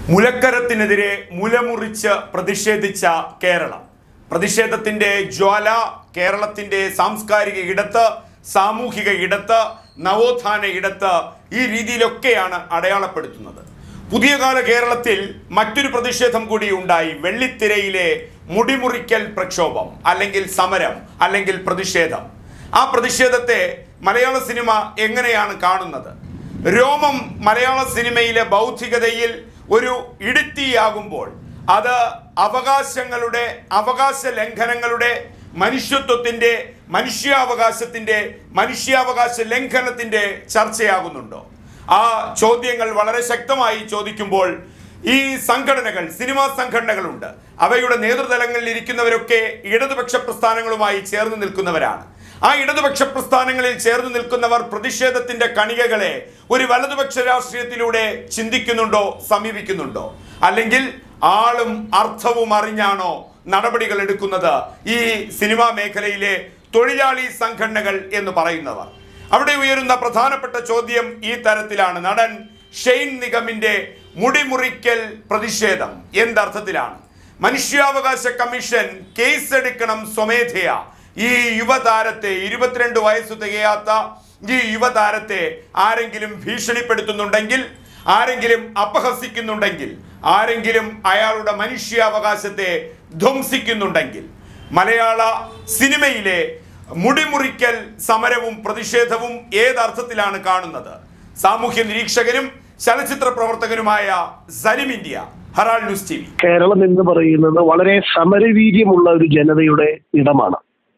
മുലക്കരത്തിനെതിരെ മുലമുറിച്ച് പ്രതിഷേധിച്ച കേരളം പ്രതിഷേധത്തിന്റെ ജ്വാല കേരളത്തിന്റെ സാംസ്കാരിക ഇടത്ത് സാമൂഹിക ഇടത്ത് നവോത്ഥാന ഇടത്ത് ഈ രീതിയിലൊക്കെയാണ് അടയാളപ്പെടുത്തുന്നത് പുതിയ കാല കേരളത്തിൽ മറ്റൊരു പ്രതിഷേധം കൂടി ഉണ്ടായി വെള്ളിത്തിരയിലെ മുടിമുറിക്കൽ പ്രക്ഷോഭം അല്ലെങ്കിൽ സമരം അല്ലെങ്കിൽ പ്രതിഷേധം ആ പ്രതിഷേധത്തെ മലയാള സിനിമ എങ്ങനെയാണ് കാണുന്നത് രോമം മലയാള സിനിമയിലെ ബൗദ്ധികതയിൽ ഒരു ഇടുത്തിയാകുമ്പോൾ അത് അവകാശങ്ങളുടെ അവകാശ ലംഘനങ്ങളുടെ മനുഷ്യത്വത്തിൻ്റെ മനുഷ്യാവകാശത്തിൻ്റെ മനുഷ്യാവകാശ ലംഘനത്തിൻ്റെ ചർച്ചയാകുന്നുണ്ടോ ആ ചോദ്യങ്ങൾ വളരെ ശക്തമായി ചോദിക്കുമ്പോൾ ഈ സംഘടനകൾ സിനിമാ സംഘടനകളുണ്ട് അവയുടെ നേതൃതലങ്ങളിൽ ഇരിക്കുന്നവരൊക്കെ ഇടതുപക്ഷ പ്രസ്ഥാനങ്ങളുമായി ചേർന്ന് നിൽക്കുന്നവരാണ് ആ ഇടതുപക്ഷ പ്രസ്ഥാനങ്ങളിൽ ചേർന്ന് നിൽക്കുന്നവർ പ്രതിഷേധത്തിന്റെ കണികകളെ ഒരു വലതുപക്ഷ രാഷ്ട്രീയത്തിലൂടെ ചിന്തിക്കുന്നുണ്ടോ സമീപിക്കുന്നുണ്ടോ അല്ലെങ്കിൽ ആളും അർത്ഥവും അറിഞ്ഞാണോ നടപടികൾ എടുക്കുന്നത് ഈ സിനിമാ മേഖലയിലെ തൊഴിലാളി സംഘടനകൾ എന്ന് പറയുന്നവർ അവിടെ ഉയരുന്ന പ്രധാനപ്പെട്ട ചോദ്യം ഈ തരത്തിലാണ് നടൻ ഷെയ്ൻ നിഗമിന്റെ മുടിമുറിക്കൽ പ്രതിഷേധം എന്തർത്ഥത്തിലാണ് മനുഷ്യാവകാശ കമ്മീഷൻ കേസ് എടുക്കണം സ്വമേധയാ ഈ യുവതാരത്തെ ഇരുപത്തിരണ്ട് വയസ്സ് തികയാത്ത ഈ യുവതാരത്തെ ആരെങ്കിലും ഭീഷണിപ്പെടുത്തുന്നുണ്ടെങ്കിൽ ആരെങ്കിലും അപഹസിക്കുന്നുണ്ടെങ്കിൽ ആരെങ്കിലും അയാളുടെ മനുഷ്യാവകാശത്തെ ധ്വംസിക്കുന്നുണ്ടെങ്കിൽ മലയാള സിനിമയിലെ മുടിമുറിക്കൽ സമരവും പ്രതിഷേധവും ഏതർത്ഥത്തിലാണ് കാണുന്നത് സാമൂഹ്യ നിരീക്ഷകനും ചലച്ചിത്ര പ്രവർത്തകനുമായ Salim India Herald News T V Keralam എന്ന് പറയുന്നത് വളരെ സമരവീര്യമുള്ള ഒരു ജനതയുടെ ഇടമാണ്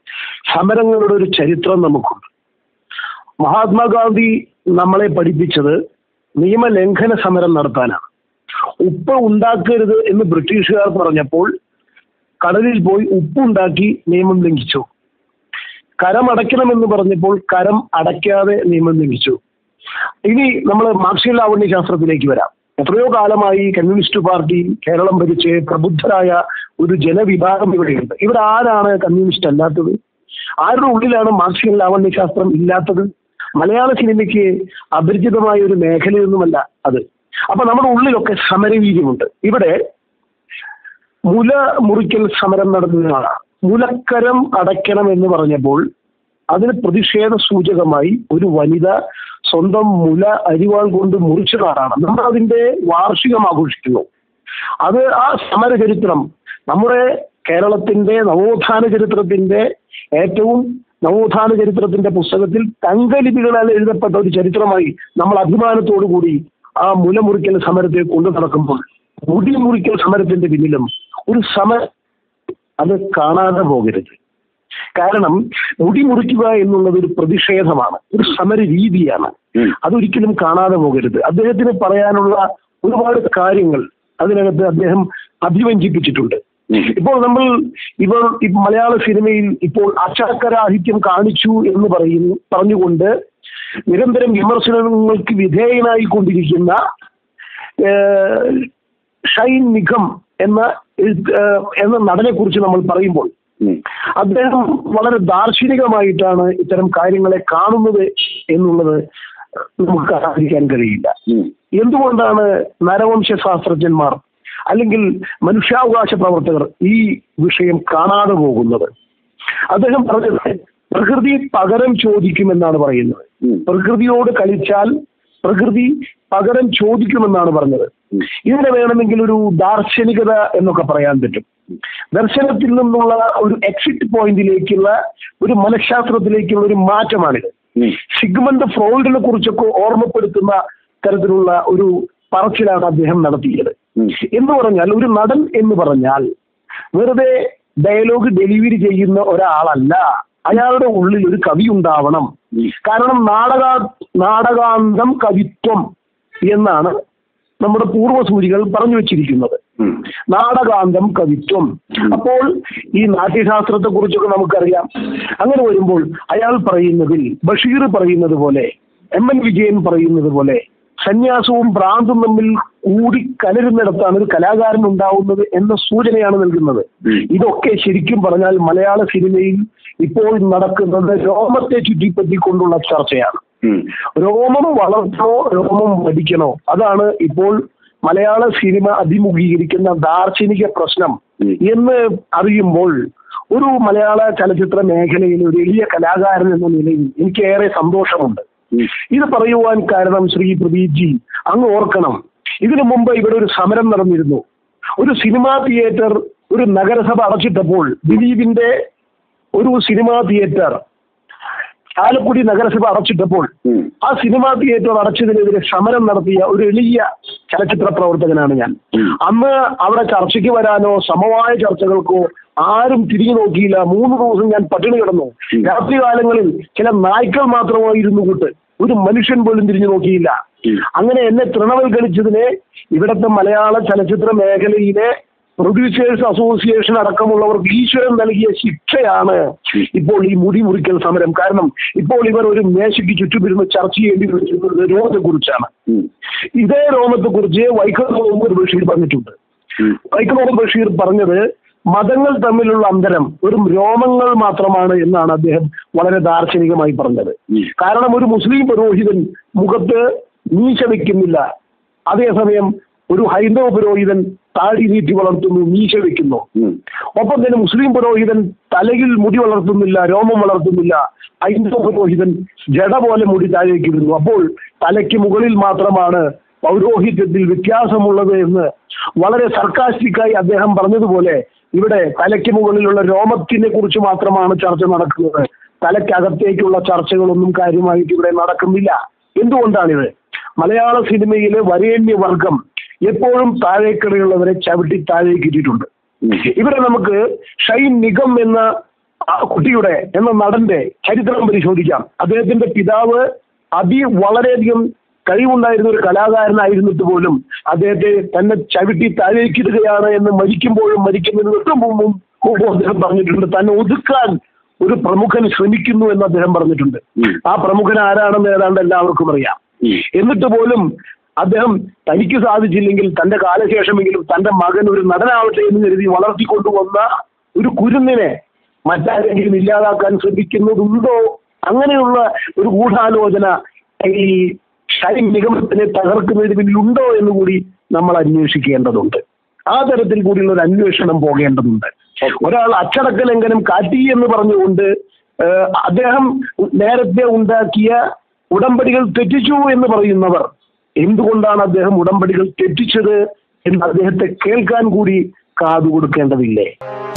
സമരങ്ങളുടെ ഒരു ചരിത്രം നമുക്കുണ്ട് മഹാത്മാഗാന്ധി നമ്മളെ പഠിപ്പിച്ചത് നിയമലംഘന സമരം നടത്താനാണ് ഉപ്പ് ഉണ്ടാക്കരുത് എന്ന് ബ്രിട്ടീഷുകാർ പറഞ്ഞപ്പോൾ കടലിൽ പോയി ഉപ്പുണ്ടാക്കി നിയമം ലംഘിച്ചു കരം അടയ്ക്കണമെന്ന് പറഞ്ഞപ്പോൾ കരം അടയ്ക്കാതെ നിയമം ലംഘിച്ചു ഇനി നമ്മൾ മാർക്സിയൻ ലാവണ്യ ശാസ്ത്രത്തിലേക്ക് വരാം എത്രയോ കാലമായി കമ്മ്യൂണിസ്റ്റ് പാർട്ടി കേരളം ഭരിച്ച് പ്രബുദ്ധരായ ഒരു ജനവിഭാഗം ഇവിടെയുണ്ട് ഇവിടെ ആരാണ് കമ്മ്യൂണിസ്റ്റ് അല്ലാത്തത് ആരുടെ ഉള്ളിലാണ് മാർക്സിയൻ ലാവണ്യ ശാസ്ത്രം ഇല്ലാത്തത് മലയാള സിനിമയ്ക്ക് അപരിചിതമായ ഒരു മേഖലയൊന്നുമല്ല അത് അപ്പൊ നമ്മുടെ ഉള്ളിലൊക്കെ സമരവീര്യമുണ്ട് ഇവിടെ മുല മുറിക്കൽ സമരം നടത്തുന്നതാണ് മുലക്കരം അടയ്ക്കണം എന്ന് പറഞ്ഞപ്പോൾ അതിന് പ്രതിഷേധ സൂചകമായി ഒരു വനിത സ്വന്തം മുല അരിവാൾ കൊണ്ട് മുറിച്ചതാണ് നമ്മൾ അതിന്റെ വാർഷികം ആഘോഷിക്കുന്നു അത് ആ സമര ചരിത്രം നമ്മുടെ കേരളത്തിന്റെ നവോത്ഥാന ചരിത്രത്തിന്റെ ഏറ്റവും നവോത്ഥാന ചരിത്രത്തിന്റെ പുസ്തകത്തിൽ തങ്കലിപികളാൽ എഴുതപ്പെട്ട ഒരു ചരിത്രമായി നമ്മൾ അഭിമാനത്തോടു കൂടി ആ മുലമുറിക്കൽ സമരത്തെ കൊണ്ടു നടക്കുമ്പോൾ മുടി മുറിക്കൽ സമരത്തിന്റെ പിന്നിലും ഒരു സമ അത് കാണാതെ പോകരുത് കാരണം മുടി മുറിക്കുക എന്നുള്ളത് ഒരു പ്രതിഷേധമാണ് ഒരു സമര രീതിയാണ് അതൊരിക്കലും കാണാതെ പോകരുത് അദ്ദേഹത്തിന് പറയാനുള്ള ഒരുപാട് കാര്യങ്ങൾ അതിനകത്ത് അദ്ദേഹം അഭിവഞ്ചിപ്പിച്ചിട്ടുണ്ട് ഇപ്പോൾ നമ്മൾ ഇവർ ഈ മലയാള സിനിമയിൽ ഇപ്പോൾ അച്ചടക്കരാഹിത്യം കാണിച്ചു എന്ന് പറയുന്നു പറഞ്ഞുകൊണ്ട് നിരന്തരം വിമർശനങ്ങൾക്ക് വിധേയനായി കൊണ്ടിരിക്കുന്ന ഏഹ്, ഷൈൻ നിഗം എന്ന എഴുത്ത്- ഏഹ്, എന്ന നടനെ കുറിച്ച് നമ്മൾ പറയുമ്പോൾ അദ്ദേഹം വളരെ ദാർശനികമായിട്ടാണ് ഇത്തരം കാര്യങ്ങളെ കാണുന്നത് എന്നുള്ളത് നമുക്ക് അറിയിക്കാൻ കഴിയില്ല എന്തുകൊണ്ടാണ് നരവംശ ശാസ്ത്രജ്ഞന്മാർ അല്ലെങ്കിൽ മനുഷ്യാവകാശ പ്രവർത്തകർ ഈ വിഷയം കാണാതെ പോകുന്നത് അദ്ദേഹം പറഞ്ഞത് പ്രകൃതി പകരം ചോദിക്കുമെന്നാണ് പറയുന്നത് പ്രകൃതിയോട് കളിച്ചാൽ പ്രകൃതി പകരം ചോദിക്കുമെന്നാണ് പറഞ്ഞത് ഇതിനെ വേണമെങ്കിൽ ഒരു ദാർശനികത എന്നൊക്കെ പറയാൻ പറ്റും ദർശനത്തിൽ നിന്നുള്ള ഒരു എക്സിറ്റ് പോയിന്റിലേക്കുള്ള ഒരു മനഃശാസ്ത്രത്തിലേക്കുള്ള ഒരു മാറ്റമാണിത് സിഗ്മണ്ട് ഫ്രോയിഡിനെ കുറിച്ചൊക്കെ ഓർമ്മപ്പെടുത്തുന്ന തരത്തിലുള്ള ഒരു പറച്ചിലാണ് അദ്ദേഹം നടത്തിയത് എന്ന് പറഞ്ഞാൽ ഒരു നടൻ എന്ന് പറഞ്ഞാൽ വെറുതെ ഡയലോഗ് ഡെലിവറി ചെയ്യുന്ന ഒരാളല്ല അയാളുടെ ഉള്ളിൽ ഒരു കവി ഉണ്ടാവണം കാരണം നാടക നാടകാന്തം കവിത്വം എന്നാണ് നമ്മുടെ പൂർവ്വസൂരികൾ പറഞ്ഞു വെച്ചിരിക്കുന്നത് നാടകാന്തം കവിത്വം അപ്പോൾ ഈ നാട്യശാസ്ത്രത്തെ കുറിച്ചൊക്കെ നമുക്കറിയാം അങ്ങനെ വരുമ്പോൾ അയാൾ പറയുന്നതിൽ ബഷീർ പറയുന്നത് പോലെ എം എൻ വിജയൻ പറയുന്നത് പോലെ സന്യാസവും ഭ്രാന്തും തമ്മിൽ കൂടി കലരുന്നിടത്താണ് ഒരു കലാകാരൻ ഉണ്ടാവുന്നത് എന്ന സൂചനയാണ് നൽകുന്നത് ഇതൊക്കെ ശരിക്കും പറഞ്ഞാൽ മലയാള സിനിമയിൽ ഇപ്പോൾ നടക്കുന്നത് രോമത്തെ ചുറ്റിപ്പറ്റിക്കൊണ്ടുള്ള ചർച്ചയാണ് രോമം വളർത്തണോ രോമം വടിക്കണോ അതാണ് ഇപ്പോൾ മലയാള സിനിമ അഭിമുഖീകരിക്കുന്ന ദാർശനിക പ്രശ്നം ഉം. എന്ന് അറിയുമ്പോൾ ഒരു മലയാള ചലച്ചിത്ര മേഖലയിൽ ഒരു എളിയ കലാകാരൻ എന്ന നിലയിൽ എനിക്ക് ഏറെ സന്തോഷമുണ്ട് ഉം. ഇത് പറയുവാൻ കാരണം ശ്രീ പ്രദീപ് ജി അങ്ങ് ഓർക്കണം ഇതിനു മുമ്പ് ഇവിടെ ഒരു സമരം നടന്നിരുന്നു ഒരു സിനിമാ തിയേറ്റർ ഒരു നഗരസഭ അടച്ചിട്ടപ്പോൾ ദിലീപിന്റെ ഒരു സിനിമാ തിയേറ്റർ ചാലക്കുടി നഗരസഭ അടച്ചിട്ടപ്പോൾ ഉം. ആ സിനിമാ തിയേറ്റർ അടച്ചതിനെതിരെ സമരം നടത്തിയ ഒരു എളിയ ചലച്ചിത്ര പ്രവർത്തകനാണ് ഞാൻ ഉം. അന്ന് അവിടെ ചർച്ചയ്ക്ക് വരാനോ സമവായ ചർച്ചകൾക്കോ ആരും തിരിഞ്ഞു നോക്കിയില്ല മൂന്ന് ദിവസം ഞാൻ പട്ടിണി കിടന്നു ഉം. രാത്രി കാലങ്ങളിൽ ചില നായ്ക്കൾ മാത്രമായി ഇരുന്നു കൂട്ട് ഒരു മനുഷ്യൻ പോലും തിരിഞ്ഞു നോക്കിയില്ല ഉം. അങ്ങനെ എന്നെ തൃണവൽക്കരിച്ചതിന് ഇവിടുത്തെ മലയാള ചലച്ചിത്ര മേഖലയിലെ പ്രൊഡ്യൂസേഴ്സ് അസോസിയേഷൻ അടക്കമുള്ളവർക്ക് ഈശ്വരൻ നൽകിയ ശിക്ഷയാണ് ഇപ്പോൾ ഈ മുടി മുറിക്കൽ സമരം കാരണം ഇപ്പോൾ ഇവർ ഒരു മേശയ്ക്ക് ചുറ്റുമിരുന്ന് ചർച്ച ചെയ്യേണ്ടി വരുന്നത് രോഗത്തെക്കുറിച്ചാണ് ഉം. ഇതേ രോഗത്തെക്കുറിച്ച് വൈക്കം മുഹമ്മദ് ബഷീർ പറഞ്ഞിട്ടുണ്ട് ഉം. വൈക്കം മുഹമ്മദ് ബഷീർ പറഞ്ഞത് മതങ്ങൾ തമ്മിലുള്ള അന്തരം വെറും രോമങ്ങൾ മാത്രമാണ് എന്നാണ് അദ്ദേഹം വളരെ ദാർശനികമായി പറഞ്ഞത് ഉം. കാരണം ഒരു മുസ്ലിം പുരോഹിതൻ മുഖത്ത് മീശ വെക്കുന്നില്ല അതേസമയം ഒരു ഹൈന്ദവ പുരോഹിതൻ താടി നീട്ടി വളർത്തുന്നു മീശ വെക്കുന്നു ഉം. ഒപ്പം തന്നെ മുസ്ലിം പുരോഹിതൻ തലയിൽ മുടി വളർത്തുന്നില്ല രോമം വളർത്തുന്നില്ല ഹൈന്ദവ പുരോഹിതൻ ജട പോലെ മുടി താഴേക്ക് ഇടുന്നു അപ്പോൾ തലയ്ക്ക് മുകളിൽ മാത്രമാണ് പൗരോഹിത്യത്തിൽ വ്യത്യാസമുള്ളത് എന്ന് വളരെ സർക്കാസ്റ്റിക്കായി അദ്ദേഹം പറഞ്ഞതുപോലെ ഇവിടെ തലയ്ക്ക് മുകളിലുള്ള രോമത്തിനെ കുറിച്ച് മാത്രമാണ് ചർച്ച നടക്കുന്നത് തലയ്ക്കകത്തേക്കുള്ള ചർച്ചകളൊന്നും കാര്യമായിട്ട് ഇവിടെ നടക്കുന്നില്ല എന്തുകൊണ്ടാണിത് മലയാള സിനിമയിലെ വരേണ്യ വർഗം എപ്പോഴും താഴേക്കിടയുള്ളവരെ ചവിട്ടി താഴേക്ക് ഇട്ടിട്ടുണ്ട് ഉം. ഇവിടെ നമുക്ക് ഷൈൻ നിഗം എന്ന ആ കുട്ടിയുടെ എന്ന നടന്റെ ചരിത്രം പരിശോധിക്കാം അദ്ദേഹത്തിന്റെ പിതാവ് അതി വളരെയധികം കഴിവുണ്ടായിരുന്ന ഒരു കലാകാരനായിരുന്നിട്ട് പോലും അദ്ദേഹത്തെ തന്നെ ചവിട്ടി താഴേക്കിടുകയാണ് എന്ന് മരിക്കുമ്പോഴും മരിക്കുന്നതിന് തൊട്ടും മുമ്പും മുമ്പും അദ്ദേഹം പറഞ്ഞിട്ടുണ്ട് തന്നെ ഒതുക്കാൻ ഒരു പ്രമുഖൻ ശ്രമിക്കുന്നു എന്ന് അദ്ദേഹം പറഞ്ഞിട്ടുണ്ട് ഉം. ആ പ്രമുഖൻ ആരാണെന്ന് ഏതാണ്ട് എല്ലാവർക്കും അറിയാം ഉം. എന്നിട്ട് പോലും അദ്ദേഹം തനിക്ക് സാധിച്ചില്ലെങ്കിൽ തന്റെ കാലശേഷമെങ്കിലും തന്റെ മകൻ ഒരു നടനാവട്ടെ എന്ന് കരുതി വളർത്തിക്കൊണ്ടുവന്ന ഒരു കുരുന്നിനെ മറ്റാരെങ്കിലും ഇല്ലാതാക്കാൻ ശ്രമിക്കുന്നതുണ്ടോ അങ്ങനെയുള്ള ഒരു ഗൂഢാലോചന ഈ ഷൈൻ നിഗമനത്തിനെ തകർക്കുന്നതിന് പിന്നിലുണ്ടോ എന്ന് കൂടി നമ്മൾ അന്വേഷിക്കേണ്ടതുണ്ട് ആ തരത്തിൽ കൂടിയുള്ള ഒരു അന്വേഷണം പോകേണ്ടതുണ്ട് ഒരാൾ അച്ചടക്ക ലംഘനം കാട്ടി എന്ന് പറഞ്ഞുകൊണ്ട് ഏഹ്, അദ്ദേഹം നേരത്തെ ഉണ്ടാക്കിയ ഉടമ്പടികൾ തെറ്റിച്ചു എന്ന് പറയുന്നവർ എന്തുകൊണ്ടാണ് അദ്ദേഹം ഉടമ്പടികൾ തെറ്റിച്ചത് എന്ന് അദ്ദേഹത്തെ കേൾക്കാൻ കൂടി കാതു കൊടുക്കേണ്ടതില്ലേ